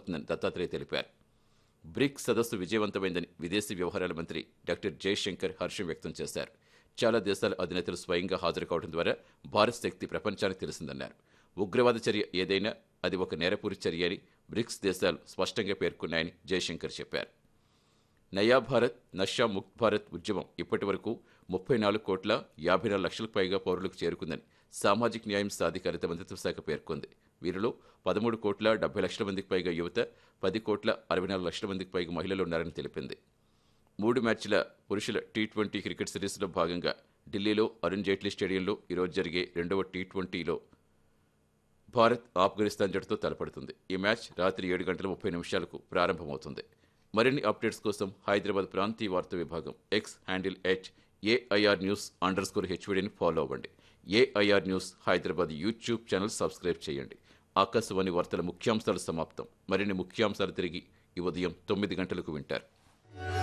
సాధ్యమవుతుందని దత్తాత్రేయ తెలిపారు బ్రిక్స్ సదస్సు విజయవంతమైందని విదేశీ వ్యవహారాల మంత్రి డాక్టర్ జయశంకర్ హర్షం వ్యక్తం చేశారు చాలా దేశాల అధినేతలు స్వయంగా హాజరు కావడం ద్వారా భారత్ శక్తి ప్రపంచానికి తెలిసిందన్నారు ఉగ్రవాద చర్య ఏదైనా అది ఒక నేరపూరి చర్య అని బ్రిక్స్ దేశాలు స్పష్టంగా పేర్కొన్నాయని జయశంకర్ చెప్పారు నయా భారత్ నషా ముక్త్ భారత్ ఉద్యమం ఇప్పటి వరకు ముప్పై నాలుగు కోట్ల యాభై నాలుగు లక్షలకు పైగా పౌరులకు చేరుకుందని సామాజిక న్యాయం సాధికారిత మంత్రిత్వ శాఖ పేర్కొంది వీరిలో పదమూడు కోట్ల డెబ్బై లక్షల మందికి పైగా యువత పది కోట్ల అరవై నాలుగు లక్షల మందికి పైగా మహిళలు ఉన్నారని తెలిపింది మూడు మ్యాచ్ల పురుషుల టీ ట్వంటీ క్రికెట్ సిరీస్లో భాగంగా ఢిల్లీలో అరుణ్ జైట్లీ స్టేడియంలో ఈరోజు జరిగే రెండవ టీ ట్వంటీలో భారత్ ఆఫ్ఘనిస్తాన్ జట్టుతో తలపడుతుంది ఈ మ్యాచ్ రాత్రి ఏడు గంటల ముప్పై నిమిషాలకు ప్రారంభమవుతుంది మరిన్ని అప్డేట్స్ కోసం హైదరాబాద్ ప్రాంతీయ వార్తా విభాగం X handle H AIR news under score హెచ్వీడీని ఫాలో అవ్వండి AIR news Hyderabad YouTube channel subscribe చేయండి ఆకాశవాణి వార్తల ముఖ్యాంశాలు సమాప్తం మరిన్ని ముఖ్యాంశాలు తిరిగి ఈ ఉదయం తొమ్మిది గంటలకు వింటారు